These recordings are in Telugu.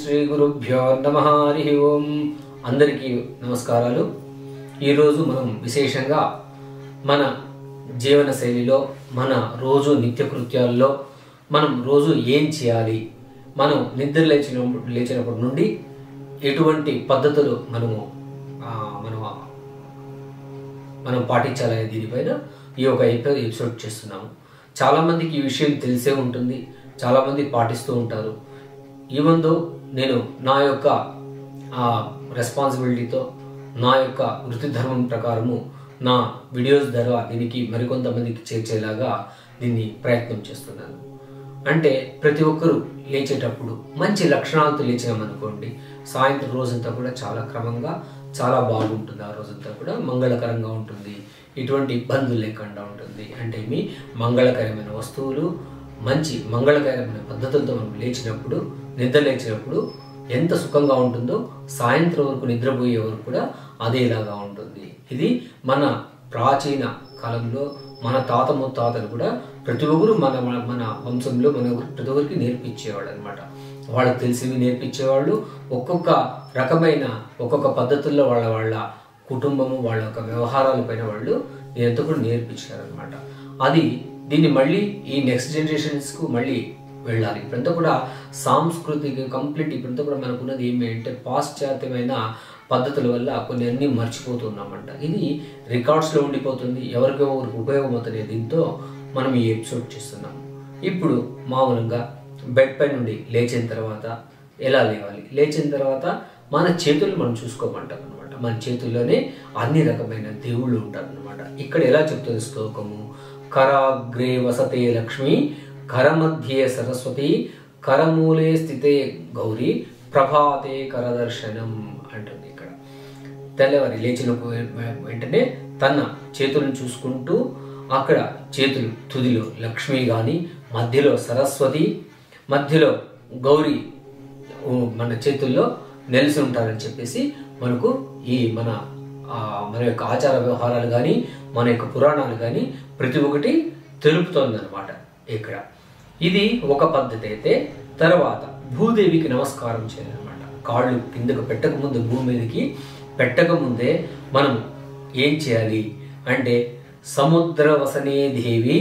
శ్రీ గురుభ్యో నమ హరి ఓం అందరికీ నమస్కారాలు ఈరోజు మనం విశేషంగా మన జీవన శైలిలో మన రోజు నిత్యకృత్యాల్లో మనం రోజు ఏం చేయాలి మనం నిద్ర లేచిన లేచినప్పటి నుండి ఎటువంటి పద్ధతులు మనము ఆ, మనం మనం పాటించాలనే దీనిపైన ఈ యొక్క ఎపి- ఎపిసోడ్ చేస్తున్నాము చాలామందికి ఈ విషయం తెలిసే ఉంటుంది చాలామంది పాటిస్తూ ఉంటారు ఈవెందో నేను నా యొక్క రెస్పాన్సిబిలిటీతో నా యొక్క వృత్తి ధర్మం ప్రకారము నా వీడియోస్ ద్వారా దీనికి మరికొంతమందికి చేర్చేలాగా దీన్ని ప్రయత్నం చేస్తున్నాను అంటే ప్రతి ఒక్కరూ లేచేటప్పుడు మంచి లక్షణాలతో లేచామనుకోండి సాయంత్రం రోజంతా కూడా చాలా క్రమంగా చాలా బాగుంటుంది ఆ రోజంతా కూడా మంగళకరంగా ఉంటుంది ఎటువంటి ఇబ్బందులు లేకుండా ఉంటుంది అంటే మీ మంగళకరమైన వస్తువులు మంచి మంగళకరమైన పద్ధతులతో మనం లేచినప్పుడు నిద్ర లేచినప్పుడు ఎంత సుఖంగా ఉంటుందో సాయంత్రం వరకు నిద్రపోయే వరకు కూడా అదేలాగా ఉంటుంది ఇది మన ప్రాచీన కాలంలో మన తాత ముత్తాతలు కూడా ప్రతి ఒక్కరు మన మన- మన వంశంలో మన ప్రతి ఒక్కరికి నేర్పించేవాళ్ళు అనమాట వాళ్ళకి తెలిసివి నేర్పించేవాళ్ళు ఒక్కొక్క రకమైన ఒక్కొక్క పద్ధతుల్లో వాళ్ళ వాళ్ళ కుటుంబము వాళ్ళ యొక్క వ్యవహారాల పైన వాళ్ళు ఎంతో కూడా నేర్పించారనమాట అది దీన్ని మళ్ళీ ఈ నెక్స్ట్ జనరేషన్స్కు మళ్ళీ వెళ్ళాలి ఇప్పుడంతా కూడా సాంస్కృతిక కంప్లీట్ ఇప్పుడంతా కూడా మనకున్నది ఏమి అంటే పాశ్చాత్యమైన పద్ధతుల వల్ల కొన్ని అన్ని మర్చిపోతున్నామంట ఇది రికార్డ్స్లో ఉండిపోతుంది ఎవరికో ఒకరికి ఉపయోగమవుతుంది దీంతో మనం ఈ ఎపిసోడ్ చేస్తున్నాం ఇప్పుడు మామూలుగా బెడ్ పై నుండి లేచిన తర్వాత ఎలా లేవాలి లేచిన తర్వాత మన చేతులు మనం చూసుకోమంటాం అనమాట మన చేతుల్లోనే అన్ని రకమైన దేవుళ్ళు ఉంటారు అనమాట ఇక్కడ ఎలా చెప్తుంది శ్లోకము కరాగ్రే వసతే లక్ష్మి కరమధ్యే సరస్వతి కరమూలే స్థితే గౌరీ ప్రభాతే కరదర్శనం అంటుంది ఇక్కడ తెల్లవారి లేచిన వెంటనే తన చేతులను చూసుకుంటూ అక్కడ చేతులు తుదిలో లక్ష్మి కానీ మధ్యలో సరస్వతి మధ్యలో గౌరీ ఓ మన చేతుల్లో నెలిసి ఉంటారని చెప్పేసి మనకు ఈ మన ఆ, మన యొక్క ఆచార వ్యవహారాలు కానీ మన యొక్క పురాణాలు కానీ ప్రతి ఒక్కటి తెలుపుతోంది అనమాట ఇక్కడ ఇది ఒక పద్ధతి అయితే తర్వాత భూదేవికి నమస్కారం చేయాలన్నమాట కాళ్ళు కిందకు పెట్టక ముందు భూమి మీదకి పెట్టక ముందే మనం ఏం చేయాలి అంటే సముద్ర వసనే దేవి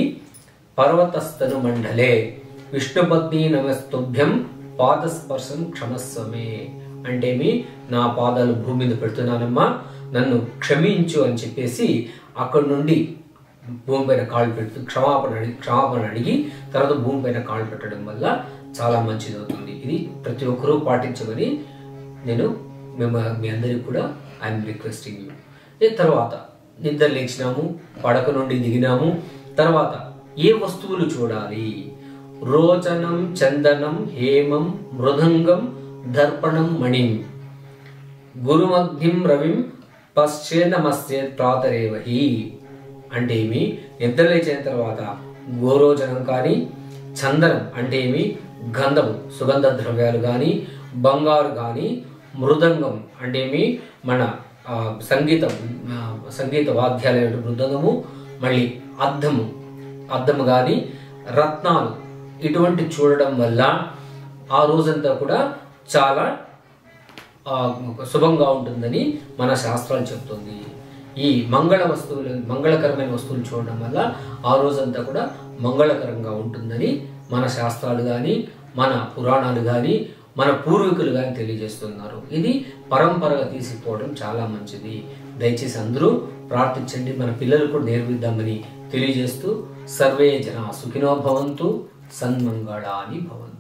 పర్వతస్థను మండలే విష్ణుపత్ని నమస్తుభ్యం పాదస్పర్శం క్షమస్వమే అంటే మీ నా పాదాలు భూమి మీద పెడుతున్నానమ్మా నన్ను క్షమించు అని చెప్పేసి అక్కడి నుండి భూమి పైన కాళ్ళు పెడుతూ క్షమాపణ అడిగి క్షమాపణ అడిగి తర్వాత భూమి పైన కాళ్ళు పెట్టడం వల్ల చాలా మంచిది అవుతుంది ఇది ప్రతి ఒక్కరూ పాటించమని నేను మేము మీ అందరికి కూడా ఐఎమ్ రిక్వెస్టింగ్ యూ ఈ తర్వాత నిద్ర లేచినాము పడక నుండి దిగినాము తర్వాత ఏ వస్తువులు చూడాలి రోచనం చందనం హేమం మృదంగం దర్పణం మణిం గురుమగ్నిం రవిం పశ్చేదమస్యేత్ ప్రాతరేవహి అంటే ఏమి నిద్ర లేచిన తర్వాత గోరోజనం కానీ చందనం అంటే ఏమి గంధము సుగంధ ద్రవ్యాలు కానీ బంగారు కానీ మృదంగం అంటే ఏమి మన ఆ, సంగీతం ఆ, సంగీత వాద్యాలైన మృదంగము మళ్ళీ అద్దము అద్దము కానీ రత్నాలు ఇటువంటి చూడడం వల్ల ఆ రోజంతా కూడా చాలా ఆ, శుభంగా ఉంటుందని మన శాస్త్రాలు చెప్తుంది ఈ మంగళ వస్తువులు మంగళకరమైన వస్తువులు చూడడం వల్ల ఆ రోజంతా కూడా మంగళకరంగా ఉంటుందని మన శాస్త్రాలు కానీ మన పురాణాలు కానీ మన పూర్వీకులు కానీ తెలియజేస్తున్నారు ఇది పరంపరగా తీసుకుపోవడం చాలా మంచిది దయచేసి అందరూ ప్రార్థించండి మన పిల్లలు కూడా నేర్పిద్దామని తెలియజేస్తూ సర్వే జన సుఖినో భవంతు సన్మంగళాని భవంతు